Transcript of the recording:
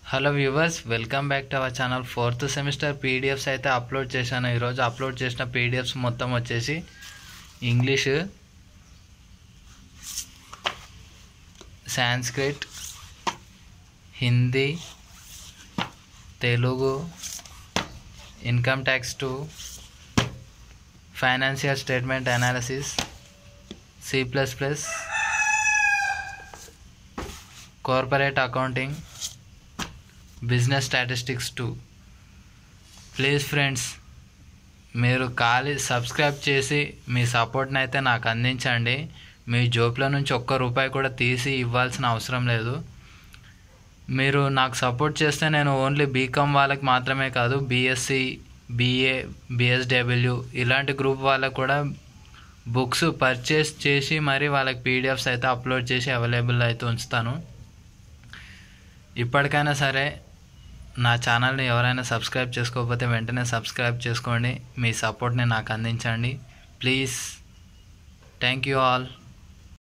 hello viewers welcome back to our channel fourth semester PDFs అయితే upload చేశాను ఈరోజు upload చేసిన పీడిఎఫ్స్ మొత్తం వచ్చేసి English Sanskrit Hindi Telugu income tax to financial statement analysis C plus plus corporate accounting business statistics too please friends మీరు ఖాళీ subscribe చేసి మీ సపోర్ట్ని అయితే నాకు అందించండి మీ జోబులో నుంచి ఒక్క రూపాయి కూడా తీసి ఇవ్వాల్సిన అవసరం లేదు మీరు నాకు సపోర్ట్ చేస్తే నేను ఓన్లీ బీకామ్ వాళ్ళకి మాత్రమే కాదు బీఎస్సీ బీఏ బిఎస్డబ్ల్యూ ఇలాంటి గ్రూప్ వాళ్ళకు కూడా బుక్స్ పర్చేస్ చేసి మరి వాళ్ళకి పీడిఎఫ్స్ అయితే అప్లోడ్ చేసి అవైలబుల్ అయితే ఉంచుతాను ఇప్పటికైనా సరే నా ఛానల్ని ఎవరైనా సబ్స్క్రైబ్ చేసుకోకపోతే వెంటనే సబ్స్క్రైబ్ చేసుకోండి మీ సపోర్ట్ని నాకు అందించండి ప్లీజ్ థ్యాంక్ యూ ఆల్